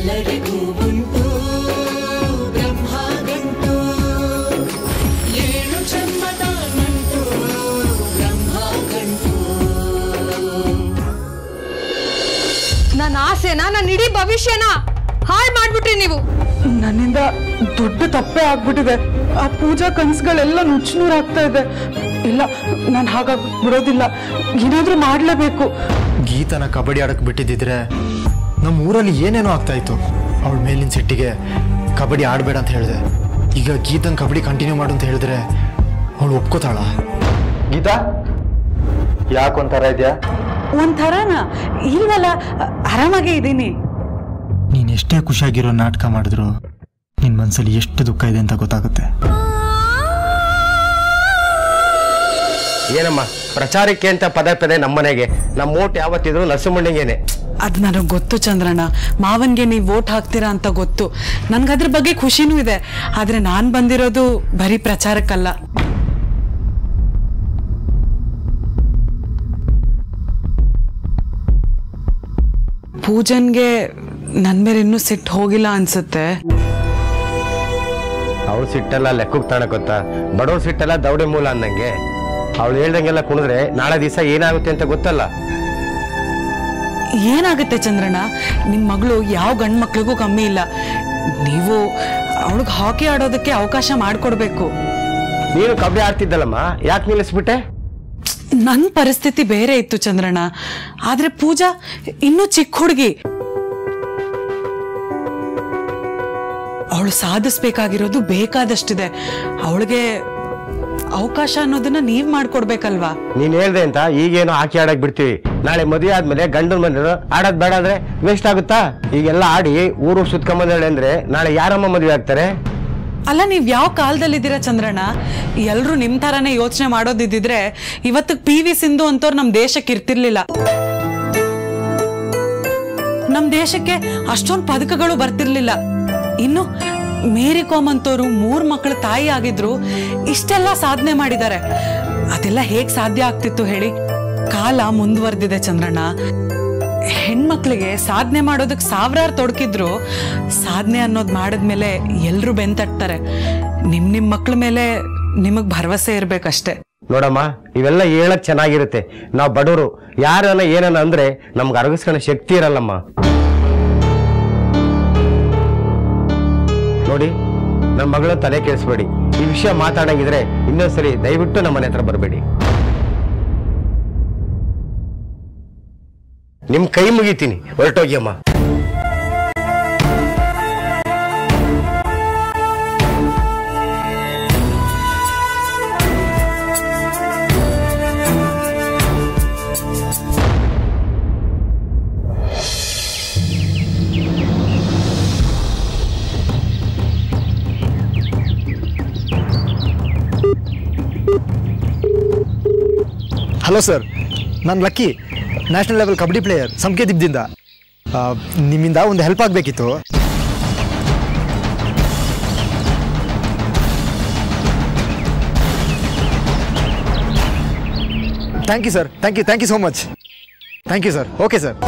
ಎಲ್ಲರಿಗೂ ಉಂಟು ಬ್ರಹ್ಮ ಗಂಟು ಏಳು ಜನ್ಮದ ನಂಟು ಬ್ರಹ್ಮ ಗಂಟು ನನ್ನ ಆಸೆನ ನನ್ನ ಇಡೀ ಭವಿಷ್ಯನ ಹಾಳು ಮಾಡ್ಬಿಟ್ರಿ ನೀವು ನನ್ನಿಂದ ದೊಡ್ಡ ತಪ್ಪೇ ಆಗ್ಬಿಟ್ಟಿದೆ ಆ ಪೂಜಾ ಕನ್ಸುಗಳೆಲ್ಲ ನುಚ್ಚುನೂರು ಆಗ್ತಾ ಇದೆ ಇಲ್ಲ ನಾನು ಹಾಗಾಗಿ ಬಿಡೋದಿಲ್ಲ ಏನಾದ್ರೂ ಮಾಡ್ಲೇಬೇಕು ಗೀತನ ಕಬಡ್ಡಿ ಆಡಕ್ಕೆ ಬಿಟ್ಟಿದ್ದಿದ್ರೆ ನಮ್ಮ ಊರಲ್ಲಿ ಏನೇನೋ ಆಗ್ತಾ ಇತ್ತು ಅವಳ ಮೇಲಿನ ಸಿಟ್ಟಿಗೆ ಕಬಡ್ಡಿ ಆಡಬೇಡ ಅಂತ ಹೇಳಿದೆ ಈಗ ಗೀತನ ಕಬಡ್ಡಿ ಕಂಟಿನ್ಯೂ ಮಾಡು ಅಂತ ಹೇಳಿದ್ರೆ ಅವಳು ಒಪ್ಕೋತಾಳ ಗೀತಾ ಯಾಕೊಂಥರ ಇದೆಯಾ ಒಂಥರನ ಇಲ್ವಲ್ಲ ಆರಾಮಾಗೇ ಇದ್ದೀನಿ ನೀನು ಎಷ್ಟೇ ಖುಷಿಯಾಗಿರೋ ನಾಟಕ ಮಾಡಿದ್ರು ನಿನ್ನ ಮನಸ್ಸಲ್ಲಿ ಎಷ್ಟು ದುಃಖ ಇದೆ ಅಂತ ಗೊತ್ತಾಗುತ್ತೆ ಏನಮ್ಮ ಪ್ರಚಾರಕ್ಕೆ ಅಂತ ಪದೇ ಪದೇ ನಮ್ಮನೆಗೆ ನಮ್ಮ ಓಟ್ ಯಾವತ್ತಿದ್ರು ನರಸಿಂಹಣ್ಣಗೇನೆ ಅದು ನನಗೆ ಗೊತ್ತು ಚಂದ್ರಣ್ಣ ಮಾವನ್ಗೆ ನೀವು ವೋಟ್ ಹಾಕ್ತೀರಾ ಅಂತ ಗೊತ್ತು ನನ್ಗೆ ಅದ್ರ ಬಗ್ಗೆ ಖುಷಿನೂ ಇದೆ ಆದ್ರೆ ನಾನು ಬಂದಿರೋದು ಬರೀ ಪ್ರಚಾರಕ್ಕಲ್ಲ ಪೂಜನ್ಗೆ ನನ್ ಮೇಲೆ ಇನ್ನೂ ಸಿಟ್ಟು ಹೋಗಿಲ್ಲ ಅನ್ಸುತ್ತೆ ಅವಳು ಸಿಟ್ಟೆಲ್ಲ ಲೆಕ್ಕಕ್ಕೆ ತಾಣ ಗೊತ್ತಾ ಬಡವ್ರ ಸಿಟ್ಟೆಲ್ಲ ದೌಡೆ ಮೂಲ ಅನ್ನಂಗೆ ಅವಳು ಹೇಳ್ದಂಗೆಲ್ಲ ಕುಣಿದ್ರೆ ನಾಳೆ ದಿವಸ ಏನಾಗುತ್ತೆ ಅಂತ ಗೊತ್ತಲ್ಲ ಏನಾಗುತ್ತೆ ಚಂದ್ರಣ್ಣ ನಿಮ್ ಮಗಳು ಯಾವ ಗಂಡ್ ಮಕ್ಳಿಗೂ ಕಮ್ಮಿ ಇಲ್ಲ ನೀವು ಅವಳಿಗೆ ಹಾಕಿ ಆಡೋದಕ್ಕೆ ಅವಕಾಶ ಮಾಡಿಕೊಡ್ಬೇಕು ನೀನು ಕಬಡ್ಡಿ ಆಡ್ತಿದ್ದಲ್ಲಮ್ಮ ಯಾಕೆ ನಿಲ್ಲಿಸ್ಬಿಟ್ಟೆ ನನ್ನ ಪರಿಸ್ಥಿತಿ ಬೇರೆ ಇತ್ತು ಚಂದ್ರಣ್ಣ ಆದ್ರೆ ಪೂಜಾ ಇನ್ನೂ ಚಿಕ್ಕ ಹುಡುಗಿ ಅವಳು ಸಾಧಿಸ್ಬೇಕಾಗಿರೋದು ಬೇಕಾದಷ್ಟಿದೆ ಅವಳಿಗೆ ಅವಕಾಶ ಅನ್ನೋದನ್ನ ನೀವ್ ಮಾಡ್ಕೊಡ್ಬೇಕಲ್ವಾ ನೀನ್ ಹೇಳ್ದೆ ಅಂತ ಈಗೇನೋ ಹಾಕಿ ಆಡಕ್ ಬಿಡ್ತೀವಿ ನಾಳೆ ಮದುವೆ ಆದ್ಮೇಲೆ ಗಂಡನ ಮನೆಯವರು ಆಡೋದ್ ಬೇಡ ಅಂದ್ರೆ ವೇಸ್ಟ್ ಆಗುತ್ತಾ ಈಗೆಲ್ಲ ಆಡಿ ಊರು ಸುತ್ಕೊಂಬಂದೇಳೆ ಅಂದ್ರೆ ನಾಳೆ ಯಾರಮ್ಮ ಮದುವೆ ಆಗ್ತಾರೆ ಅಲ್ಲ ನೀವ್ ಯಾವ ಕಾಲದಲ್ಲಿದ್ದೀರಾ ಚಂದ್ರಣ್ಣ ಎಲ್ರು ನಿಮ್ ತರಾನೇ ಯೋಚನೆ ಮಾಡೋದಿದ್ದಿದ್ರೆ ಇವತ್ತು ಪಿ ವಿ ಸಿಂಧು ಅಂತವ್ರು ನಮ್ ದೇಶಕ್ಕೆ ಇರ್ತಿರ್ಲಿಲ್ಲ ನಮ್ ದೇಶಕ್ಕೆ ಅಷ್ಟೊಂದು ಪದಕಗಳು ಬರ್ತಿರ್ಲಿಲ್ಲ ಇನ್ನು ಮೇರಿ ಕಾಮ್ ಅಂತವ್ರು ಮೂರ್ ಮಕ್ಕಳ ತಾಯಿ ಆಗಿದ್ರು ಇಷ್ಟೆಲ್ಲ ಸಾಧನೆ ಮಾಡಿದ್ದಾರೆ ಅದೆಲ್ಲ ಹೇಗ್ ಸಾಧ್ಯ ಆಗ್ತಿತ್ತು ಹೇಳಿ ಕಾಲ ಮುಂದುವರೆದಿದೆ ಚಂದ್ರಣ್ಣ ಹೆಣ್ಮಕ್ಳಿಗೆ ಸಾಧನೆ ಮಾಡೋದಕ್ಕೆ ಸಾವಿರಾರು ತೊಡಕಿದ್ರು ಸಾಧನೆ ಅನ್ನೋದು ಮಾಡಿದ್ಮೇಲೆ ಎಲ್ರು ಬೆಂತಟ್ತಾರೆ ನಿಮ್ ನಿಮ್ ಮಕ್ಳ ಮೇಲೆ ನಿಮಗ್ ಭರವಸೆ ಇರ್ಬೇಕಷ್ಟೇ ನೋಡಮ್ಮ ಇವೆಲ್ಲ ಹೇಳಕ್ ಚೆನ್ನಾಗಿರುತ್ತೆ ನಾವು ಬಡವರು ಯಾರನ್ನ ಏನನ್ನ ಅಂದ್ರೆ ನಮ್ಗೆ ಅರಗಿಸ್ಕೊಳ್ಳೋ ಶಕ್ತಿ ಇರಲ್ಲಮ್ಮ ನೋಡಿ ನನ್ನ ಮಗಳ ತಲೆ ಕೆಡಿಸ್ಬೇಡಿ ಈ ವಿಷಯ ಮಾತಾಡಂಗಿದ್ರೆ ಇನ್ನೊಂದ್ಸರಿ ದಯವಿಟ್ಟು ನಮ್ಮ ಮನೆ ಹತ್ರ ಬರಬೇಡಿ ನಿಮ್ ಕೈ ಮುಗಿತೀನಿ ಹೊರಟೋಗಿ ಅಮ್ಮ ಹಲೋ ಸರ್ ನಾನು Lucky national level kabaddi player ಸಂಕೆ ದಿಬ್ಬದಿಂದ ಆ, ನಿಮ್ಮಿಂದ ಒಂದು ಹೆಲ್ಪ್ ಆಗಬೇಕಿತ್ತು thank you sir thank you thank you so much thank you sir okay sir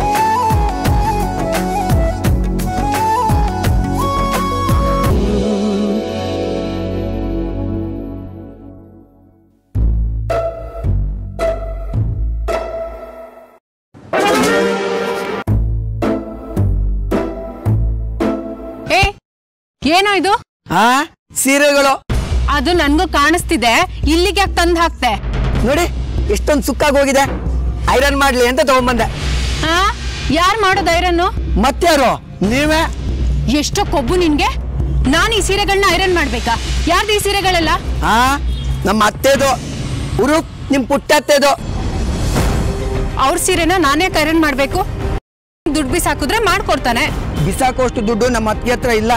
ಏ ಏನೋ ಇದು ಆ ಸೀರೆಗಳು ಅದು ನನ್ಗೂ ಕಾಣಿಸ್ತಿದೆ ಇಲ್ಲಿಗೆ ಯಾಕೆ ತಂದು ಹಾಕ್ತೆ ನೋಡಿ ಎಷ್ಟೊಂದು ಸುಕ್ಕಾಗಿ ಹೋಗಿದೆ ಐರನ್ ಮಾಡ್ಲಿ ಅಂತ ತಗೊಂಡ್ಬಂದೆ ಹಾ ಯಾರು ಮಾಡೋದು ಐರನ್ನು ಮತ್ಯಾರು ನೀವೇ ಎಷ್ಟೋ ಕೊಬ್ಬು ನಿನ್ಗೆ ನಾನು ಈ ಸೀರೆಗಳನ್ನ ಐರನ್ ಮಾಡ್ಬೇಕಾ ಯಾರ್ದು ಈ ಸೀರೆಗಳೆಲ್ಲ ಆ ನಮ್ಮ ಅತ್ತೆದು ಉರು ನಿಮ್ ಪುಟ್ಟತ್ತೆದು ಅವ್ರ ಸೀರೆನ ನಾನೇ ಐರನ್ ಮಾಡ್ಬೇಕು ದುಡ್ಡು ಬಿಸಾಕಿದ್ರೆ ಮಾಡ್ಕೊಡ್ತಾನೆ ಬಿಸಾಕೋಷ್ಟು ದುಡ್ಡು ನಮ್ಮ ಅತ್ತಿಗೆ ಹತ್ರ ಇಲ್ಲ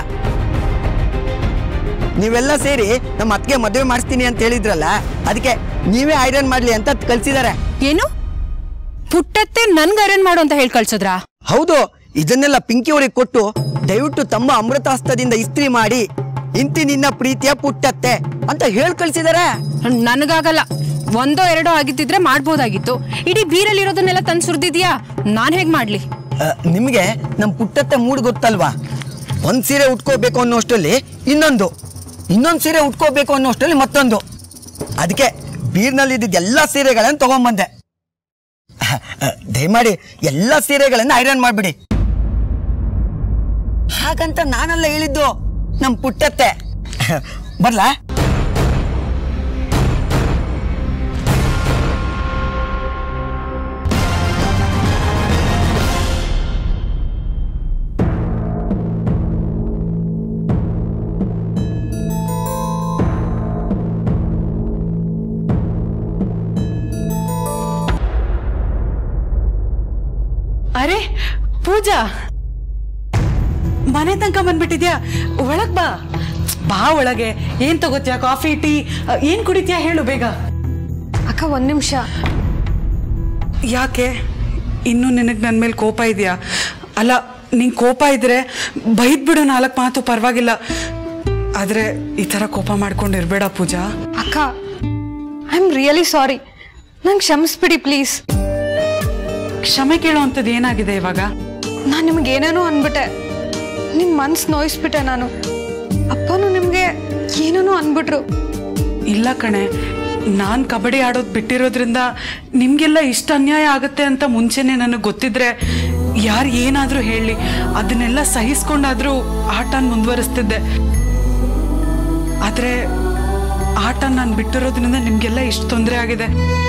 ನೀವೆಲ್ಲ ಸೇರಿ ನಮ್ಮ ಅತ್ತಿಗೆ ಮದುವೆ ಮಾಡಿಸ್ತೀನಿ ಅಂತ ಹೇಳಿದ್ರಲ್ಲ ಅದಕ್ಕೆ ನೀವೇ ಐರನ್ ಮಾಡ್ಲಿ ಅಂತ ಕಳ್ಸಿದಾರೆ ಏನು ಪುಟ್ಟತ್ತೆ ನನ್ಗೆ ಐರನ್ ಮಾಡು ಅಂತ ಹೇಳಿ ಕಳ್ಸೋದ್ರಾ ಹೌದು ಇದನ್ನೆಲ್ಲ ಪಿಂಕಿ ಅವರಿಗೆ ಕೊಟ್ಟು ದಯವಿಟ್ಟು ತಮ್ಮ ಅಮೃತಾಸ್ತದಿಂದ ಇಸ್ತ್ರಿ ಮಾಡಿ ಇಂತಿ ನಿನ್ನ ಪ್ರೀತಿಯ ಪುಟ್ಟತ್ತೆ ಅಂತ ಹೇಳ್ ಕಳ್ಸಿದಾರೆ ನನಗಾಗಲ್ಲ ಒಂದೋ ಎರಡೋ ಆಗಿದ್ದಿದ್ರೆ ಮಾಡ್ಬೋದಾಗಿತ್ತು ಇಡೀ ಬೀರಲ್ಲಿರೋದನ್ನೆಲ್ಲ ತಂದು ಸುರಿದಿದ್ಯಾ ನಾನ್ ಹೇಗ್ ಮಾಡ್ಲಿ ಆ, ನಿಮ್ಗೆ ನಮ್ ಪುಟ್ಟತ್ತೆ ಮೂಡ್ ಗೊತ್ತಲ್ವಾ ಒಂದ್ ಸೀರೆ ಉಟ್ಕೋಬೇಕು ಅನ್ನೋಷ್ಟರಲ್ಲಿ ಇನ್ನೊಂದು ಇನ್ನೊಂದು ಸೀರೆ ಉಟ್ಕೋಬೇಕು ಅನ್ನೋಷ್ಟರಲ್ಲಿ ಮತ್ತೊಂದು ಅದಕ್ಕೆ ಬೀರ್ನಲ್ಲಿ ಇದ್ದಿದ್ದ ಎಲ್ಲ ಸೀರೆಗಳನ್ನು ತಗೊಂಬಂದೆ ದಯಮಾಡಿ ಎಲ್ಲ ಸೀರೆಗಳನ್ನ ಐರನ್ ಮಾಡ್ಬಿಡಿ ಹಾಗಂತ ನಾನೆಲ್ಲ ಹೇಳಿದ್ದು ನಮ್ ಪುಟ್ಟತ್ತೆ ಬರ್ಲಾ ಅರೆ ಪೂಜಾ ಮನೆ ತನಕ ಬಂದ್ಬಿಟ್ಟಿದ್ಯಾ ಒಳಗ್ ಬಾ ಬಾ ಒಳಗೆ ಏನ್ ತಗೋತ್ಯಾ ಕಾಫಿ ಟೀ ಅ, ಏನ್ ಕುಡಿತ್ಯಾ ಹೇಳು ಬೇಗ ಅಕ್ಕ ಒಂದ್ ನಿಮಿಷ ಯಾಕೆ ಇನ್ನೂ ನಿನಗೆ ನನ್ನ ಮೇಲೆ ಕೋಪ ಇದೆಯಾ ಅಲ್ಲ ನಿಂಗೆ ಕೋಪ ಇದ್ರೆ ಬೈದ್ ಬಿಡು ನಾಲ್ಕು ಮಾತು ಪರವಾಗಿಲ್ಲ ಆದ್ರೆ ಈ ಥರ ಕೋಪ ಮಾಡ್ಕೊಂಡು ಇರ್ಬೇಡ ಪೂಜಾ ಅಕ್ಕ ಐ ಆಮ್ ರಿಯಲಿ ಸಾರಿ ನಂಗೆ ಕ್ಷಮಿಸ್ಬಿಡಿ ಪ್ಲೀಸ್ ಕ್ಷಮೆ ಕೇಳೋವಂಥದ್ದು ಏನಾಗಿದೆ ಇವಾಗ ನಾನು ನಿಮ್ಗೆ ಏನೇನೋ ಅನ್ಬಿಟ್ಟೆ ನಿಮ್ಮ ಮನ್ಸು ನೋಯಿಸ್ಬಿಟ್ಟೆ ನಾನು ಅಪ್ಪನೂ ನಿಮಗೆ ಏನೇನೋ ಅನ್ಬಿಟ್ರು ಇಲ್ಲ ಕಣೆ ನಾನು ಕಬಡ್ಡಿ ಆಡೋದು ಬಿಟ್ಟಿರೋದ್ರಿಂದ ನಿಮಗೆಲ್ಲ ಇಷ್ಟ ಅನ್ಯಾಯ ಆಗುತ್ತೆ ಅಂತ ಮುಂಚೆನೆ ನನಗೆ ಗೊತ್ತಿದ್ರೆ ಯಾರು ಏನಾದರೂ ಹೇಳಿ ಅದನ್ನೆಲ್ಲ ಸಹಿಸ್ಕೊಂಡಾದ್ರೂ ಆಟನ ಮುಂದುವರಿಸ್ತಿದ್ದೆ ಆದರೆ ಆಟ ನಾನು ಬಿಟ್ಟಿರೋದ್ರಿಂದ ನಿಮಗೆಲ್ಲ ಇಷ್ಟು ತೊಂದರೆ ಆಗಿದೆ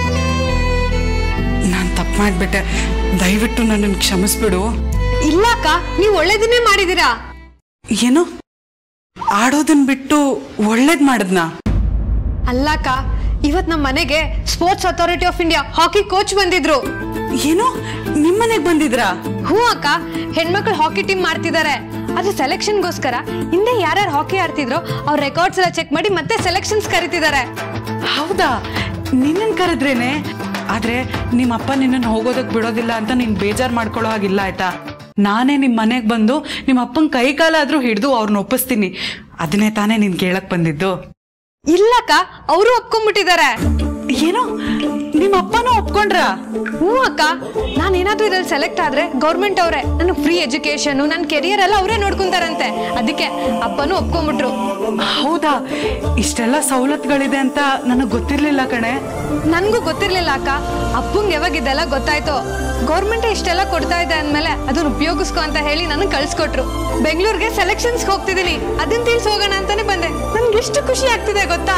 ನಾನು ತಪ್ಪು ಮಾಡಿಬಿಟ್ಟೆ ದಯವಿಟ್ಟು ನನ್ನನ್ನು ಕ್ಷಮಿಸ್ಬಿಡು ಇಲ್ಲ ಅಕ್ಕ ನೀವು ಒಳ್ಳೇದನ್ನೇ ಮಾಡಿದ್ದೀರಾ ಏನು ಆಡೋದನ್ನ ಬಿಟ್ಟು ಒಳ್ಳೇದು ಮಾಡಿದ್ನಾ ಅಲ್ಲ ಅಕ್ಕ ಇವತ್ ನಮ್ಮ ಮನೆಗೆ sports authority of India hockey coach ಬಂದಿದ್ರು ಏನು ನಿಮ್ಮನೆಗೆ ಬಂದಿದ್ರಾ ಹ್ಞೂ ಅಕ್ಕ ಹೆಣ್ಮಕ್ಳು ಹಾಕಿ ಟೀಮ್ ಮಾಡ್ತಿದ್ದಾರೆ ಅದು ಸೆಲೆಕ್ಷನ್ಗೋಸ್ಕರ ಹಿಂದೆ ಯಾರ್ಯಾರು ಹಾಕಿ ಆಡ್ತಿದ್ರು ಅವ್ರ ರೆಕಾರ್ಡ್ಸ್ ಎಲ್ಲ ಚೆಕ್ ಮಾಡಿ ಮತ್ತೆ ಸೆಲೆಕ್ಷನ್ಸ್ ಕರಿತಿದ್ದಾರೆ ಹೌದಾ ನಿನ್ನನ್ ಕರೆದ್ರೇನೆ ಆದ್ರೆ ನಿಮ್ಮ ಅಪ್ಪ ನಿನ್ನನ್ನು ಹೋಗೋದಕ್ ಬಿಡೋದಿಲ್ಲ ಅಂತ ನೀನ್ ಬೇಜಾರ್ ಮಾಡ್ಕೊಳ್ಳೋ ಹಾಗಿಲ್ಲ ಆಯ್ತಾ ನಾನೇ ನಿಮ್ ಮನೆಗ್ ಬಂದು ನಿಮ್ಮ ಅಪ್ಪನ ಕೈ ಕಾಲಾದ್ರೂ ಹಿಡಿದು ಅವ್ರನ್ನ ಒಪ್ಪಿಸ್ತೀನಿ ಅದನ್ನೇ ತಾನೇ ನೀನ್ ಕೇಳಕ್ ಬಂದಿದ್ದು ಇಲ್ಲಕ್ಕ ಅವರು ಒಪ್ಕೊಂಡ್ಬಿಟ್ಟಿದ್ದಾರೆ ಏನು ನಿಮ್ಮ ಅಪ್ಪನೂ ಒಪ್ಕೊಂಡ್ರ ಹ್ಞೂ ಅಕ್ಕ ನಾನು ಏನಾದ್ರೂ ಇದ್ರಲ್ಲಿ ಸೆಲೆಕ್ಟ್ ಆದ್ರೆ ಗೌರ್ಮೆಂಟ್ ಅವರೇ ನನಗೆ ಫ್ರೀ ಎಜುಕೇಶನ್ ನನ್ನ ಕೆರಿಯರ್ ಎಲ್ಲ ಅವರೇ ನೋಡ್ಕೊಂತಾರಂತೆ ಅದಕ್ಕೆ ಅಪ್ಪನೂ ಒಪ್ಕೊಂಡ್ಬಿಟ್ರು ಹೌದಾ ಇಷ್ಟೆಲ್ಲ ಸವಲತ್ತುಗಳಿದೆ ಅಂತ ನನಗ್ ಗೊತ್ತಿರ್ಲಿಲ್ಲ ಕಣೆ ನನ್ಗೂ ಗೊತ್ತಿರ್ಲಿಲ್ಲ ಅಕ್ಕ ಅಪ್ಪಂಗೆ ಯಾವಾಗ ಇದೆಲ್ಲ ಗೊತ್ತಾಯ್ತು ಗೌರ್ಮೆಂಟ್ ಇಷ್ಟೆಲ್ಲ ಕೊಡ್ತಾ ಇದೆ ಅಂದ್ಮೇಲೆ ಅದನ್ನ ಉಪಯೋಗಿಸ್ಕೊ ಅಂತ ಹೇಳಿ ನನಗೆ ಕಳ್ಸ್ಕೊಟ್ರು ಬೆಂಗಳೂರಿಗೆ ಸೆಲೆಕ್ಷನ್ಸ್ ಹೋಗ್ತಿದ್ದೀನಿ ಅದನ್ನ ತಿಳಿಸಿ ಹೋಗೋಣ ಅಂತಾನೆ ಬಂದೆ ನನ್ಗೆ ಎಷ್ಟು ಖುಷಿ ಆಗ್ತಿದೆ ಗೊತ್ತಾ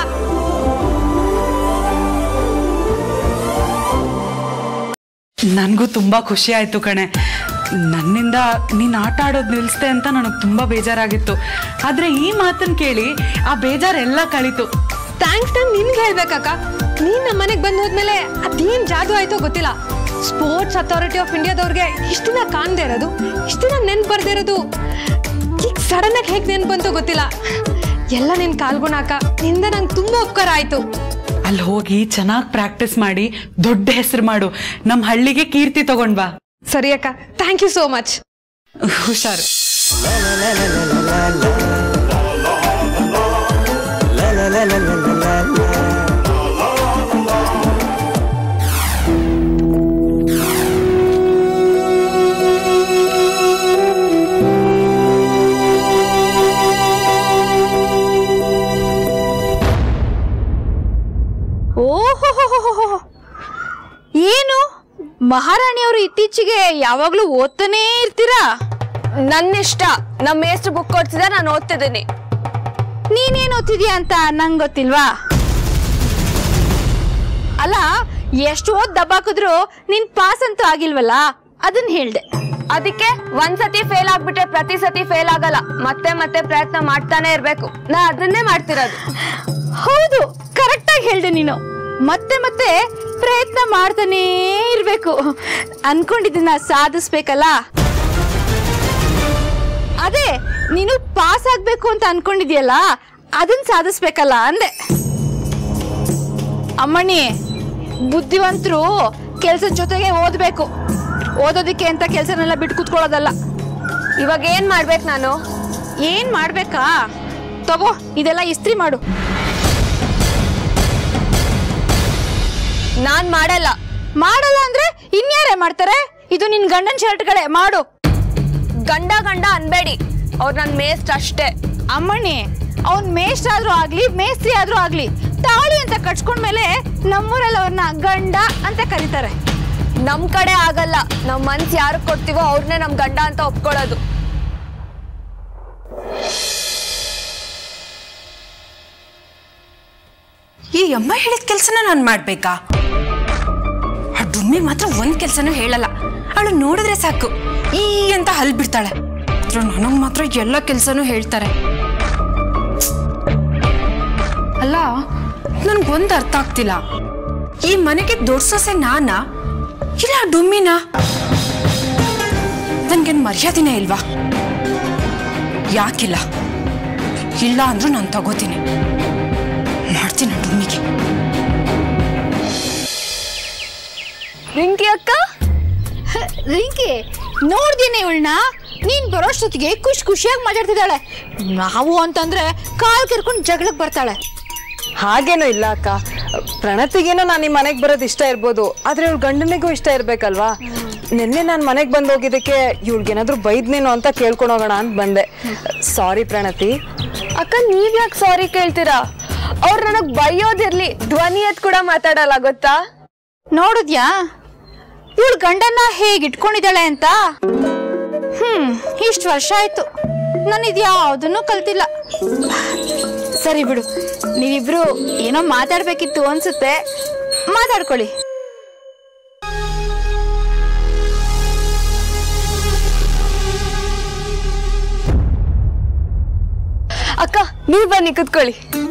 ನನಗೂ ತುಂಬಾ ಖುಷಿ ಆಯ್ತು ಕಣೆ ನನ್ನಿಂದ ನೀನ್ ಆಟ ಆಡೋದು ನಿಲ್ಸ್ತೆ ಅಂತ ನನಗೆ ತುಂಬಾ ಬೇಜಾರಾಗಿತ್ತು ಆದ್ರೆ ಈ ಮಾತನ್ನ ಕೇಳಿ ಆ ಬೇಜಾರೆಲ್ಲ ಕಳೀತು ಥ್ಯಾಂಕ್ಸ್ ನಾನು ನಿನ್ಗೆ ಹೇಳ್ಬೇಕಕ್ಕ ನೀನ್ ನಮ್ಮ ಮನೆಗೆ ಬಂದ್ ಹೋದ್ಮೇಲೆ ಅದೇನ್ ಜಾದು ಆಯ್ತೋ ಗೊತ್ತಿಲ್ಲ ಸ್ಪೋರ್ಟ್ಸ್ ಅಥಾರಿಟಿ ಆಫ್ ಇಂಡಿಯಾದವ್ರಿಗೆ ಇಷ್ಟು ದಿನ ಕಾಣ್ದೇ ಇರೋದು ಇಷ್ಟು ದಿನ ನೆನ್ಪು ಬರ್ದೇ ಇರೋದು ಈಗ ಸಡನ್ ಆಗಿ ಹೇಗೆ ನೆನ್ಪು ಬಂತು ಗೊತ್ತಿಲ್ಲ ಎಲ್ಲ ನಿನ್ ಕಾಲ್ಗುಣ ಅಕ್ಕ ನಿಂದ ನಂಗೆ ತುಂಬಾ ಉಪಕಾರ ಆಯ್ತು ಅಲ್ಲಿ ಹೋಗಿ ಚೆನ್ನಾಗಿ ಪ್ರಾಕ್ಟೀಸ್ ಮಾಡಿ ದೊಡ್ಡ ಹೆಸರು ಮಾಡು ನಮ್ಮ ಹಳ್ಳಿಗೆ ಕೀರ್ತಿ ತಗೊಂಡ್ ಬಾ ಸರಿ ಅಕ್ಕ ಥ್ಯಾಂಕ್ ಯು ಸೋ ಮಚ್ ಹುಷಾರು ಓಹೋ ಏನು ಮಹಾರಾಣಿಯವರು ಇತ್ತೀಚೆಗೆ ಯಾವಾಗ್ಲೂ ಓದ್ತಾನೇ ಇರ್ತೀರಾ ನನ್ನಿಷ್ಟ ನಮ್ಮ ಮೇಸ್ಟ್ರು ಬುಕ್ ಕೊಡ್ತಿದ್ದ ನಾನು ಓದ್ತಿದ್ದೀನಿ ನೀನೇನ್ ಓದ್ತಿದ್ಯಾ ಅಂತ ನಂಗೆ ಗೊತ್ತಿಲ್ವಾ ಅಲ್ಲ ಎಷ್ಟು ಓದ್ ದಬ್ಬಾಕಿದ್ರು ನೀನ್ ಪಾಸ್ ಅಂತೂ ಆಗಿಲ್ವಲ್ಲ ಅದನ್ನ ಹೇಳ್ದೆ ಅದಕ್ಕೆ ಒಂದ್ಸತಿ ಫೇಲ್ ಆಗ್ಬಿಟ್ರೆ ಪ್ರತಿ ಸತಿ ಫೇಲ್ ಆಗಲ್ಲ ಮತ್ತೆ ಮತ್ತೆ ಪ್ರಯತ್ನ ಮಾಡ್ತಾನೆ ಇರ್ಬೇಕು ನಾ ಅದನ್ನೇ ಮಾಡ್ತಿರೋದು ಹೌದು ಕರೆಕ್ಟ್ ಆಗಿ ಹೇಳ್ದೆ ನೀನು ಮತ್ತೆ ಮತ್ತೆ ಪ್ರಯತ್ನ ಮಾಡ್ತಾನೇ ಇರ್ಬೇಕು ಅನ್ಕೊಂಡಿದ್ದನ್ನ ಸಾಧಿಸ್ಬೇಕಲ್ಲ ಅದೇ ನೀನು ಪಾಸ್ ಆಗ್ಬೇಕು ಅಂತ ಅನ್ಕೊಂಡಿದ್ಯಲ್ಲ ಅದನ್ನ ಸಾಧಿಸ್ಬೇಕಲ್ಲ ಅಂದೆ ಅಮ್ಮಣ್ಣಿ ಬುದ್ಧಿವಂತರು ಕೆಲ್ಸದ ಜೊತೆಗೆ ಓದ್ಬೇಕು ಓದೋದಕ್ಕೆ ಅಂತ ಕೆಲ್ಸನೆಲ್ಲ ಬಿಟ್ಟು ಕೂತ್ಕೊಳ್ಳೋದಲ್ಲ ಇವಾಗ ಏನ್ ಮಾಡ್ಬೇಕು ನಾನು ಏನ್ ಮಾಡ್ಬೇಕಾ ತಗೋ ಇದೆಲ್ಲ ಇಸ್ತ್ರಿ ಮಾಡು ನಾನ್ ಮಾಡಲ್ಲ ಮಾಡಲ್ಲ ಅಂದ್ರೆ ಇನ್ಯಾರೇ ಮಾಡ್ತಾರೆ ಇದು ನಿನ್ ಗಂಡನ್ ಶರ್ಟ್ಗಳೇ ಮಾಡು ಗಂಡ ಗಂಡ ಅನ್ಬೇಡಿ ಅವ್ರು ನನ್ನ ಮೇಸ್ಟ್ ಅಷ್ಟೇ ಅಮ್ಮಣ್ಣಿ ಅವ್ನ್ ಮೇಷ್ಟ್ರ ಆದ್ರೂ ಆಗ್ಲಿ ಮೇಸ್ತ್ರಿ ಆದ್ರೂ ಆಗ್ಲಿ ತಾಳಿ ಅಂತ ಕಟ್ಸ್ಕೊಂಡ್ಮೇಲೆ ನಮ್ಮೂರಲ್ಲಿ ಅವ್ರನ್ನ ಗಂಡ ಅಂತ ಕರೀತಾರೆ ನಮ್ ಕಡೆ ಆಗಲ್ಲ ನಮ್ ಮನ್ಸ್ ಯಾರು ಕೊಡ್ತೀವೋ ಅವ್ರನ್ನೇ ನಮ್ ಗಂಡ ಅಂತ ಒಪ್ಕೊಳ್ಳೋದು ಈ ಅಮ್ಮ ಹೇಳಿದ ಕೆಲಸನ ನಾನು ಮಾಡ್ಬೇಕಾ ಆ ಡುಮ್ಮಿ ಮಾತ್ರ ಒಂದ್ ಕೆಲಸನೂ ಹೇಳಲ್ಲ ಅವಳು ನೋಡಿದ್ರೆ ಸಾಕು ಈ ಅಂತ ಹಲ್ ಬಿಡ್ತಾಳೆ ಆದ್ರೆ ನನಗ್ ಮಾತ್ರ ಎಲ್ಲ ಕೆಲಸನೂ ಹೇಳ್ತಾರೆ ಅಲ್ಲ ನನ್ಗೊಂದು ಅರ್ಥ ಆಗ್ತಿಲ್ಲ ಈ ಮನೆಗೆ ದೊಡ್ಡ ಸೊಸೆ ನಾನಾ ಇಲ್ಲ ಆ ಡುಮ್ಮಿನಾ ನನ್ಗೇನ್ ಮರ್ಯಾದಿನೇ ಇಲ್ವಾ ಯಾಕಿಲ್ಲ ಇಲ್ಲ ಅಂದ್ರೂ ನಾನು ತಗೋತೀನಿ ಮಾಡ್ತೀನಿ ಆ ಡುಮ್ಮಿಗೆ ರಿಂಕಿ ಅಕ್ಕ ರಿಂಕಿ ನೋಡ್ದೇನೆ ಇವಳನ್ನ ನೀನ್ ಬರೋಷ್ಟೊತ್ತಿಗೆ ಖುಷಿ ಖುಷಿಯಾಗಿ ಮಾತಾಡ್ತಿದ್ದಾಳೆ ನಾವು ಅಂತಂದ್ರೆ ಕಾಲ್ ಕೆರ್ಕೊಂಡು ಜಗಳಕ್ಕೆ ಬರ್ತಾಳೆ ಹಾಗೇನೂ ಇಲ್ಲ ಅಕ್ಕ ಪ್ರಣತಿಗೇನೋ ನಾನು ಈ ಮನೆಗೆ ಬರೋದು ಇಷ್ಟ ಇರ್ಬೋದು ಆದ್ರೆ ಇವಳು ಗಂಡನಿಗೂ ಇಷ್ಟ ಇರ್ಬೇಕಲ್ವಾ ನಿನ್ನೆ ನಾನು ಮನೆಗೆ ಬಂದು ಹೋಗಿದ್ದಕ್ಕೆ ಇವಳಿಗೇನಾದ್ರೂ ಬೈದ್ನೇನೋ ಅಂತ ಕೇಳ್ಕೊಂಡು ಹೋಗೋಣ ಅಂತ ಬಂದೆ ಸಾರಿ ಪ್ರಣತಿ ಅಕ್ಕ ನೀವ್ ಯಾಕೆ ಸಾರಿ ಕೇಳ್ತೀರಾ ಅವ್ರು ನನಗ್ ಬೈಯೋದಿರ್ಲಿ ಧ್ವನಿ ಎತ್ ಕೂಡ ಮಾತಾಡಲ್ಲ ಗೊತ್ತಾ ನೋಡಿದ್ಯಾ ಇವಳು ಗಂಡನ್ನ ಹೇಗೆ ಇಟ್ಕೊಂಡಿದ್ದಾಳೆ ಅಂತ ಹ್ಮ್ ಇಷ್ಟು ವರ್ಷ ಆಯ್ತು ನಾನು ಇದ್ಯಾವುದನ್ನು ಕಲ್ತಿಲ್ಲ ಸರಿ ಬಿಡು ನೀವಿಬ್ರು ಏನೋ ಮಾತಾಡ್ಬೇಕಿತ್ತು ಅನ್ಸುತ್ತೆ ಮಾತಾಡ್ಕೊಳ್ಳಿ ಅಕ್ಕ ನೀವ್ ಬನ್ನಿ ಕುತ್ಕೊಳ್ಳಿ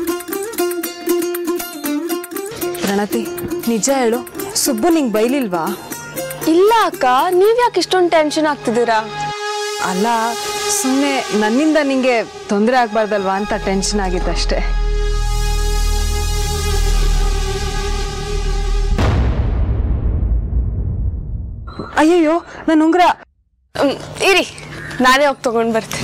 ಪ್ರಣತಿ ನಿಜ ಹೇಳು ಸುಬ್ಬು ನಿಂಗೆ ಬೈಲಿಲ್ವಾ ಇಲ್ಲ ಅಕ್ಕ ನೀವ್ ಯಾಕೆ ಇಷ್ಟೊಂದು ಟೆನ್ಷನ್ ಆಗ್ತಿದ್ದೀರಾ ಅಲ್ಲ ಸುಮ್ಮನೆ ನನ್ನಿಂದ ನಿಂಗೆ ತೊಂದರೆ ಆಗ್ಬಾರ್ದಲ್ವಾ ಅಂತ ಟೆನ್ಷನ್ ಆಗಿತ್ತಷ್ಟೇ ಅಯ್ಯಯ್ಯೋ ನನ್ನ ಉಂಗ್ರ ಹ್ಮ್, ಇರಿ ನಾನೇ ಹೋಗಿ ತಗೊಂಡ್ ಬರ್ತೀನಿ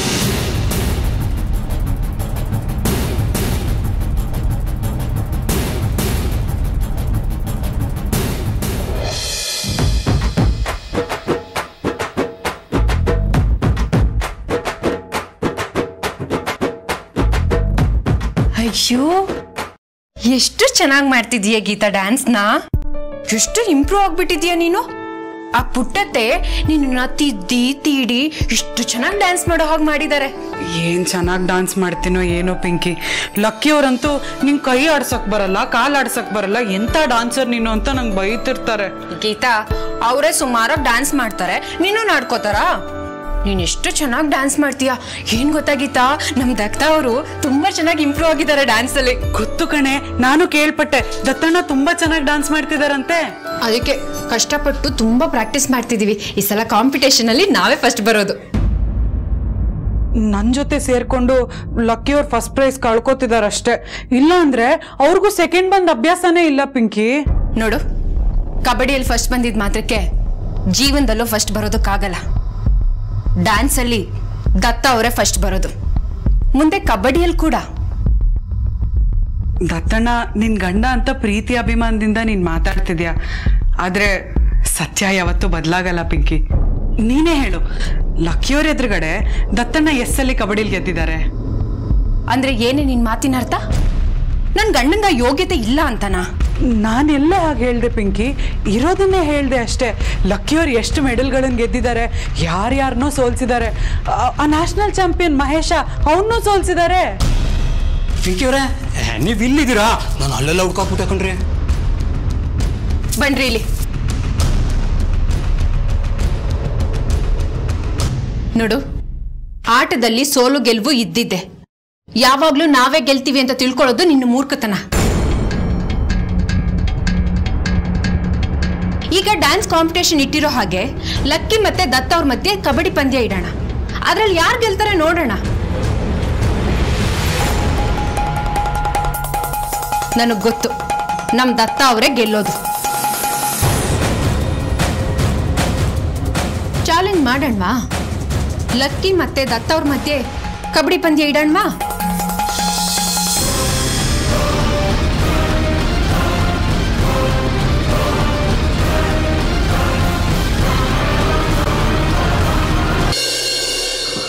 ಅಯ್ಯೋ ಎಷ್ಟು ಚೆನ್ನಾಗಿ ಮಾಡ್ತಿದೀಯ ಗೀತಾ ಡ್ಯಾನ್ಸ್ನ ಎಷ್ಟು ಇಂಪ್ರೂವ್ ಆಗ್ಬಿಟ್ಟಿದೀಯ ನೀನು ಆ ಪುಟ್ಟತ್ತೆ ನಿನ್ನ ತಿದ್ದಿ ತೀಡಿ ಇಷ್ಟು ಚೆನ್ನಾಗಿ ಡ್ಯಾನ್ಸ್ ಮಾಡೋ ಹಾಗೆ ಮಾಡಿದ್ದಾರೆ ಏನ್ ಚೆನ್ನಾಗಿ ಡಾನ್ಸ್ ಮಾಡ್ತೀನೋ ಏನೋ ಪಿಂಕಿ ಲಕ್ಕಿಯವ್ರಂತೂ ನಿಂಗ್ ಕೈ ಆಡ್ಸಕ್ ಬರಲ್ಲ ಕಾಲ್ ಆಡ್ಸಕ್ ಬರಲ್ಲ ಎಂತ ಡಾನ್ಸರ್ ನೀನು ಅಂತ ನಂಗೆ ಬೈತಿರ್ತಾರೆ ಗೀತಾ ಅವರೇ ಸುಮಾರಾಗಿ ಡ್ಯಾನ್ಸ್ ಮಾಡ್ತಾರೆ ನೀನು ನಾಡ್ಕೋತಾರಾ ನೀನ್ ಎಷ್ಟು ಚೆನ್ನಾಗಿ ಡ್ಯಾನ್ಸ್ ಮಾಡ್ತೀಯ ಏನ್ ಗೊತ್ತಾ ಗೀತಾ ನಮ್ ದತ್ತ ಅವರು ತುಂಬಾ ಚೆನ್ನಾಗಿ ಇಂಪ್ರೂವ್ ಆಗಿದ್ದಾರೆ ಡ್ಯಾನ್ಸ್ ಅಲ್ಲಿ ಗೊತ್ತು ಕಣೆ ನಾನು ಕೇಳ್ಪಟ್ಟೆ ದತ್ತಣ್ಣ ತುಂಬಾ ಚೆನ್ನಾಗಿ ಡಾನ್ಸ್ ಮಾಡ್ತಿದಾರಂತೆ ಅದಕ್ಕೆ ಕಷ್ಟಪಟ್ಟು ತುಂಬಾ ಪ್ರಾಕ್ಟೀಸ್ ಮಾಡ್ತಿದೀವಿ ಈ ಸಲ ಕಾಂಪಿಟೇಷನ್ ಅಲ್ಲಿ ನಾವೇ ಫಸ್ಟ್ ಬರೋದು ನನ್ ಜೊತೆ ಸೇರ್ಕೊಂಡು ಲಕ್ಕಿಯವ್ರು ಫಸ್ಟ್ ಪ್ರೈಸ್ ಕಳ್ಕೊತಿದಾರಷ್ಟೇ ಇಲ್ಲ ಅಂದ್ರೆ ಅವ್ರಿಗೂ ಸೆಕೆಂಡ್ ಬಂದ್ ಅಭ್ಯಾಸನೇ ಇಲ್ಲ ಪಿಂಕಿ ನೋಡು ಕಬಡ್ಡಿಯಲ್ಲಿ ಫಸ್ಟ್ ಬಂದಿದ್ ಮಾತ್ರಕ್ಕೆ ಜೀವನದಲ್ಲೂ ಫಸ್ಟ್ ಬರೋದಕ್ಕಾಗಲ್ಲ ಡ್ಯಾನ್ಸ್ ಅಲ್ಲಿ ದತ್ತ ಅವರೇ ಫಸ್ಟ್ ಬರೋದು ಮುಂದೆ ಕಬಡ್ಡಿಯಲ್ಲಿ ಕೂಡ ದತ್ತಣ್ಣ ನಿನ್ ಗಂಡ ಅಂತ ಪ್ರೀತಿ ಅಭಿಮಾನದಿಂದ ನೀನ್ ಮಾತಾಡ್ತಿದ್ಯಾ ಆದ್ರೆ ಸತ್ಯ ಯಾವತ್ತೂ ಬದಲಾಗಲ್ಲ ಪಿಂಕಿ ನೀನೇ ಹೇಳು ಲಕ್ಕಿಯವ್ರ ಎದುರುಗಡೆ ದತ್ತಣ್ಣ ಎಸ್ ಅಲ್ಲಿ ಕಬಡ್ಡಿಲಿ ಗೆದ್ದಿದ್ದಾರೆ ಅಂದ್ರೆ ಏನೇ ನಿನ್ ಮಾತಿನ ಅರ್ಥ ನನ್ ಗಂಡಂಗ ಯೋಗ್ಯತೆ ಇಲ್ಲ ಅಂತನಾ ನಾನೆಲ್ಲ ಹಾಗೆ ಹೇಳ್ದೆ ಪಿಂಕಿ ಇರೋದನ್ನೇ ಹೇಳ್ದೆ ಅಷ್ಟೇ ಲಕ್ಕಿಯವ್ರು ಎಷ್ಟು ಮೆಡಲ್ಗಳನ್ನು ಗೆದ್ದಿದ್ದಾರೆ ಯಾರ್ಯಾರನ್ನೋ ಸೋಲ್ಸಿದ್ದಾರೆ ಆ- ಆ ನ್ಯಾಷನಲ್ ಚಾಂಪಿಯನ್ ಮಹೇಶ ಅವನ್ನೂ ಸೋಲ್ಸಿದ್ದಾರೆ ಪಿಂಕಿ ಅವರೇ ನೀವು ಇಲ್ಲಿದ್ದೀರಾ ನಾನು ಅಲ್ಲೆಲ್ಲ ಹುಡ್ಕಾಕ್ಬಿಟ್ಟೆ ಕಣ್ರಿ ಬನ್ರಿ ಇಲ್ಲಿ ನೋಡು ಆಟದಲ್ಲಿ ಸೋಲು ಗೆಲುವು ಇದ್ದಿದ್ದೆ ಯಾವಾಗ್ಲೂ ನಾವೇ ಗೆಲ್ತೀವಿ ಅಂತ ತಿಳ್ಕೊಳ್ಳೋದು ನಿನ್ನ ಮೂರ್ಖತನ ಈಗ ಡ್ಯಾನ್ಸ್ ಕಾಂಪಿಟೇಷನ್ ಇಟ್ಟಿರೋ ಹಾಗೆ ಲಕ್ಕಿ ಮತ್ತೆ ದತ್ತ ಅವ್ರ ಮಧ್ಯೆ ಕಬಡ್ಡಿ ಪಂದ್ಯ ಇಡೋಣ ಅದ್ರಲ್ಲಿ ಯಾರು ಗೆಲ್ತಾರೆ ನೋಡೋಣ ನನಗ್ ಗೊತ್ತು ನಮ್ ದತ್ತ ಅವರೇ ಗೆಲ್ಲೋದು ಚಾಲೆಂಜ್ ಮಾಡೋಣವಾ ಲಕ್ಕಿ ಮತ್ತೆ ದತ್ತ ಅವ್ರ ಮಧ್ಯೆ ಕಬಡ್ಡಿ ಪಂದ್ಯ ಇಡೋಣವಾ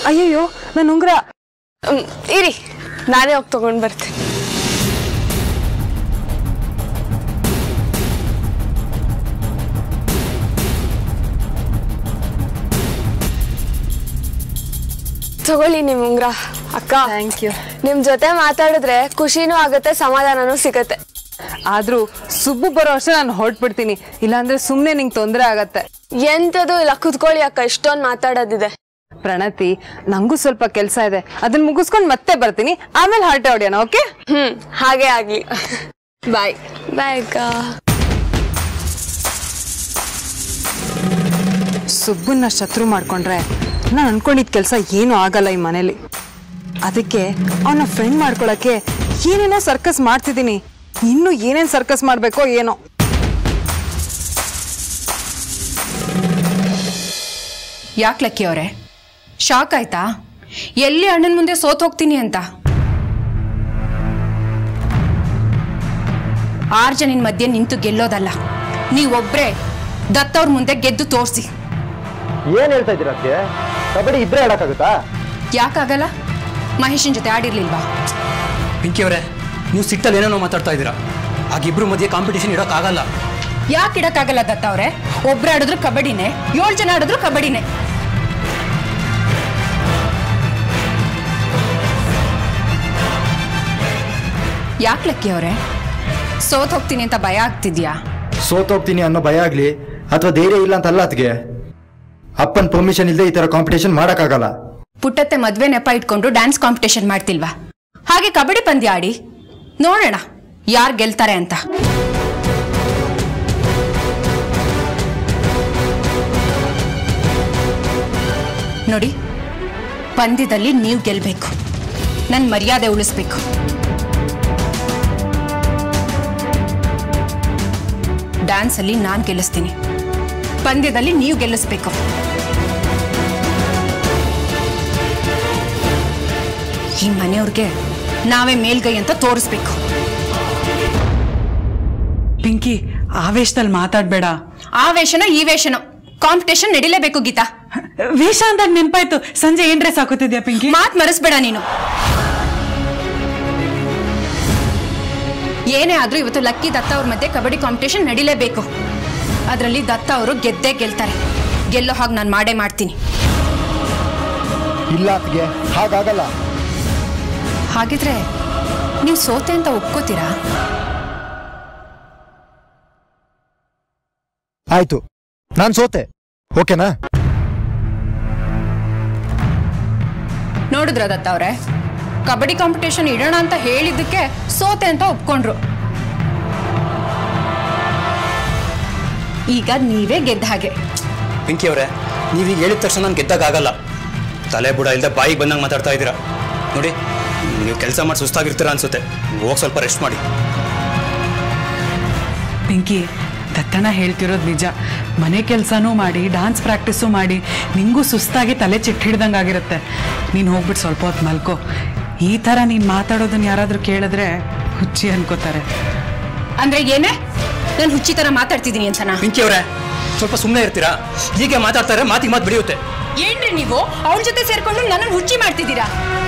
ಅಯ್ಯಯ್ಯೋ ನನ್ನ ಉಂಗ್ರ ಇರಿ ನಾನೇ ಹೋಗಿ ತಗೊಂಡ್ ಬರ್ತೀನಿ ತಗೊಳ್ಳಿ ನಿಮ್ ಉಂಗ್ರ ಅಕ್ಕ ಥ್ಯಾಂಕ್ ಯು ನಿಮ್ ಜೊತೆ ಮಾತಾಡಿದ್ರೆ ಖುಷಿನೂ ಆಗತ್ತೆ ಸಮಾಧಾನನೂ ಸಿಗತ್ತೆ ಆದ್ರೂ ಸುಬ್ಬು ಬರೋ ವರ್ಷ ನಾನು ಹೊರಟ್ಬಿಡ್ತೀನಿ ಇಲ್ಲಾಂದ್ರೆ ಸುಮ್ಮನೆ ನಿಂಗೆ ತೊಂದರೆ ಆಗತ್ತೆ ಎಂತದು ಇಲ್ಲ ಕುತ್ಕೊಳ್ಳಿ ಅಕ್ಕ ಇಷ್ಟೊಂದ್ ಮಾತಾಡೋದಿದೆ ಪ್ರಣತಿ ನಂಗೂ ಸ್ವಲ್ಪ ಕೆಲಸ ಇದೆ ಅದನ್ನ ಮುಗಿಸ್ಕೊಂಡು ಮತ್ತೆ ಬರ್ತೀನಿ ಆಮೇಲೆ ಹಾರ್ಟೆ ಹೊಡಿಯೋಣ ಓಕೆ ಹ್ಮ್ ಹಾಗೆ ಆಗ್ಲಿ ಬಾಯ್ ಬಾಯ್ ಅಕ್ಕ ಸುಬ್ಬನ್ನ ಶತ್ರು ಮಾಡ್ಕೊಂಡ್ರೆ ನಾನು ಅನ್ಕೊಂಡಿದ್ ಕೆಲಸ ಏನೂ ಆಗಲ್ಲ ಈ ಮನೇಲಿ ಅದಕ್ಕೆ ಅವನ ಫ್ರೆಂಡ್ ಮಾಡ್ಕೊಳಕ್ಕೆ ಏನೇನೋ ಸರ್ಕಸ್ ಮಾಡ್ತಿದ್ದೀನಿ ಇನ್ನು ಏನೇನ್ ಸರ್ಕಸ್ ಮಾಡ್ಬೇಕೋ ಏನೋ ಯಾಕೆ ಲಕ್ಕಿ ಅವರೇ ಶಾಕ್ ಆಯ್ತಾ ಎಲ್ಲಿ ಅಣ್ಣನ ಮುಂದೆ ಸೋತ್ ಹೋಗ್ತೀನಿ ಅಂತ ಆರು ಜನಿನ ಮಧ್ಯೆ ನಿಂತು ಗೆಲ್ಲೋದಲ್ಲ ನೀವೊಬ್ರೇ ದತ್ತವ್ರ ಮುಂದೆ ಗೆದ್ದು ತೋರಿಸಿ ಏನ್ ಹೇಳ್ತಾ ಇದ್ದೀರಾ ಅತ್ತೆ ಕಬಡ್ಡಿ ಇಬ್ಬರೇ ಆಡಕ್ಕಾಗುತ್ತಾ ಯಾಕಾಗಲ್ಲ ಮಹೇಶನ್ ಜೊತೆ ಆಡಿರ್ಲಿಲ್ವಾ ಪಿಂಕಿ ಅವರೇ ನೀವು ಸಿಟ್ಟಲ್ಲಿ ಏನೇನೋ ಮಾತಾಡ್ತಾ ಇದ್ದೀರಾ ಆಗಿಬ್ರು ಮಧ್ಯೆ ಕಾಂಪಿಟೇಷನ್ ಇಡೋಕ್ಕಾಗಲ್ಲ ಯಾಕೆ ಇಡಕ್ಕಾಗಲ್ಲ ದತ್ತ ಅವ್ರೆ ಒಬ್ರು ಆಡಿದ್ರು ಕಬಡ್ಡಿನೇ ಏಳು ಜನ ಆಡಿದ್ರು ಕಬಡ್ಡಿನೇ ಯಾಕೆ ಲಕ್ಕಿ ಅವರೇ ಸೋತ್ ಹೋಗ್ತೀನಿ ಅಂತ ಭಯ ಆಗ್ತಿದ್ಯಾ ಸೋತೋಗ್ತೀನಿ ಅನ್ನೋ ಭಯ ಆಗ್ಲಿ ಅಥವಾ ಧೈರ್ಯ ಇಲ್ಲ ಅಂತ ಅಲ್ಲ ಅತ್ಗೆ ಅಪ್ಪನ ಪರ್ಮಿಷನ್ ಇಲ್ಲದೆ ಈ ತರ ಕಾಂಪಿಟೇಷನ್ ಮಾಡಕ್ಕಾಗಲ್ಲ ಪುಟ್ಟತ್ತೆ ಮದ್ವೆ ನೆಪ ಇಟ್ಕೊಂಡು ಡ್ಯಾನ್ಸ್ ಕಾಂಪಿಟೇಷನ್ ಮಾಡ್ತಿಲ್ವಾ ಹಾಗೆ ಕಬಡ್ಡಿ ಪಂದ್ಯ ಆಡಿ ನೋಡೋಣ ಯಾರು ಗೆಲ್ತಾರೆ ಅಂತ ನೋಡಿ ಪಂದ್ಯದಲ್ಲಿ ನೀವು ಗೆಲ್ಬೇಕು ನನ್ನ ಮರ್ಯಾದೆ ಉಳಿಸ್ಬೇಕು ಡ್ಯಾನ್ಸಲ್ಲಿ ನಾನು ಗೆಲ್ಲಿಸ್ತೀನಿ ಪಂದ್ಯದಲ್ಲಿ ನೀವು ಗೆಲ್ಲಿಸ್ಬೇಕು ಈ ಮನೆಯವ್ರಿಗೆ ನಾವೇ ಮೇಲ್ಗೈ ಅಂತ ತೋರಿಸ್ಬೇಕು ಪಿಂಕಿ ಆವೇಶದಲ್ಲಿ ಮಾತಾಡ್ಬೇಡ ಆವೇಶನ ಈ ವೇಷನೋ ಕಾಂಪಿಟೇಷನ್ ನಡಿಲೇಬೇಕು ಗೀತಾ ವೇಷ ಅಂದಾಗ ನೆನ್ಪಾಯ್ತು ಸಂಜೆ ಏನ್ ಡ್ರೆಸ್ ಹಾಕೋತಿದ್ಯಾ ಪಿಂಕಿ ಮಾತ್ ಮರೆಸ್ಬೇಡ ನೀನು ಏನೇ ಆದ್ರೂ ಇವತ್ತು ಲಕ್ಕಿ ದತ್ತ ಅವ್ರ ಮಧ್ಯೆ ಕಬಡ್ಡಿ ಕಾಂಪಿಟೇಷನ್ ನಡಿಲೇಬೇಕು ಅದರಲ್ಲಿ ದತ್ತ ಅವರು ಗೆದ್ದೇ ಗೆಲ್ತಾರೆ ಗೆಲ್ಲೋ ಹಾಗೆ ನಾನು ಮಾಡೇ ಮಾಡ್ತೀನಿ ಇಲ್ಲ ಅತ್ಗೆ ಹಾಗಾಗಲ್ಲ ಹಾಗಿದ್ರೆ ನೀವು ಸೋತೆ ಅಂತ ಒಪ್ಕೋತೀರಾ ಆಯ್ತು ನಾನ್ ಸೋತೆ ಓಕೆನಾ ನೋಡಿದ್ರ ದತ್ತ ಅವ್ರೆ ಕಬಡ್ಡಿ ಕಾಂಪಿಟೇಷನ್ ಇಡೋಣ ಅಂತ ಹೇಳಿದ್ದಕ್ಕೆ ಸೋತೆ ಅಂತ ಒಪ್ಕೊಂಡ್ರು ಈಗ ನೀವೇ ಗೆದ್ದ ಹಾಗೆ ಪಿಂಕಿ ಅವರೇ ನೀವೀಗ ಹೇಳಿದ ತಕ್ಷಣ ನಾನು ಗೆದ್ದಾಗಲ್ಲ ತಲೆ ಬುಡ ಇಲ್ಲದೆ ಬಾಯಿಗೆ ಬಂದಂಗೆ ಮಾತಾಡ್ತಾ ಇದ್ದೀರಾ ನೋಡಿ ನೀವು ಕೆಲಸ ಮಾಡಿ ಸುಸ್ತಾಗಿರ್ತೀರಾ ಅನ್ಸುತ್ತೆ ಹೋಗಿ ಸ್ವಲ್ಪ ರೆಸ್ಟ್ ಮಾಡಿ ಪಿಂಕಿ ದತ್ತನ ಹೇಳ್ತಿರೋದು ನಿಜ ಮನೆ ಕೆಲಸನೂ ಮಾಡಿ ಡಾನ್ಸ್ ಪ್ರಾಕ್ಟೀಸು ಮಾಡಿ ನಿಂಗೂ ಸುಸ್ತಾಗಿ ತಲೆ ಚಿಟ್ಟು ಹಿಡ್ದಂಗಾಗಿರುತ್ತೆ ನೀನು ಹೋಗ್ಬಿಟ್ಟು ಸ್ವಲ್ಪ ಹೊತ್ತು ಮಲ್ಕೋ ಈ ಥರ ನೀನು ಮಾತಾಡೋದನ್ನ ಯಾರಾದರೂ ಕೇಳಿದ್ರೆ ಹುಚ್ಚಿ ಅನ್ಕೋತಾರೆ ಅಂದ್ರೆ ಏನೇ ನಾನು ಹುಚ್ಚಿ ತರ ಮಾತಾಡ್ತಿದ್ದೀನಿ ಅಂತನಾ ಪಿಂಕಿ ಅವರೇ ಸ್ವಲ್ಪ ಸುಮ್ಮನೆ ಇರ್ತೀರಾ ಹೀಗೆ ಮಾತಾಡ್ತಾರೆ ಮಾತಿಗೆ ಮಾತು ಬೆಳೆಯುತ್ತೆ ಏನ್ರಿ ನೀವು ಅವಳ ಜೊತೆ ಸೇರ್ಕೊಂಡು ನನ್ನನ್ನು ಹುಚ್ಚಿ ಮಾಡ್ತಿದ್ದೀರಾ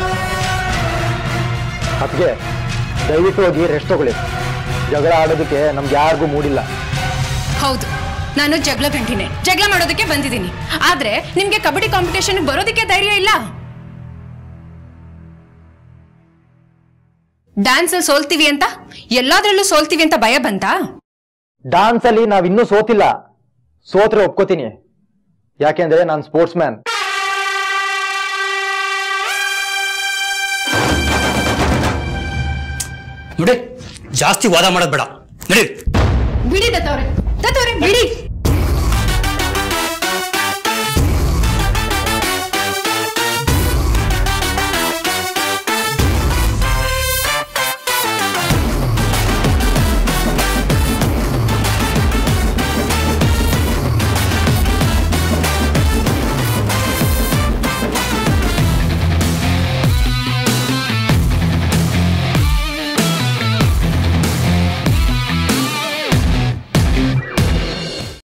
ಅತ್ಗೆ ದಯವಿಟ್ಟು ಹೋಗಿ ರೆಸ್ಟ್ ತಗೊಳ್ಳಿ ಜಗಳ ಆಡೋದಕ್ಕೆ ನಮ್ಗೆ ಯಾರಿಗೂ ಮೂಡಿಲ್ಲ ಹೌದು ನಾನು ಜಗಳ ಗಂಟಿನೇ ಜಗಳ ಮಾಡೋದಕ್ಕೆ ಬಂದಿದ್ದೀನಿ ಆದ್ರೆ ನಿಮ್ಗೆ ಕಬಡ್ಡಿ ಕಾಂಪಿಟೇಷನ್ ಬರೋದಕ್ಕೆ ಧೈರ್ಯ ಇಲ್ಲ ಡ್ಯಾನ್ಸ್ ಸೋಲ್ತೀವಿ ಅಂತ ಎಲ್ಲಾದ್ರಲ್ಲೂ ಸೋಲ್ತೀವಿ ಅಂತ ಭಯ ಬಂತಾ ಡಾನ್ಸ್ ಅಲ್ಲಿ ನಾವ್ ಇನ್ನೂ ಸೋತಿಲ್ಲ ಸೋತ್ರೆ ಒಪ್ಕೋತೀನಿ ಯಾಕೆಂದ್ರೆ ನಾನು ಸ್ಪೋರ್ಟ್ಸ್ ಮ್ಯಾನ್ ನೋಡಿ ಜಾಸ್ತಿ ವಾದ ಮಾಡೋದು ಬೇಡ ನಡಿ ಬಿಡಿ ದತ್ತವ್ರೆ ದತ್ತವ್ರೆ ಬಿಡಿ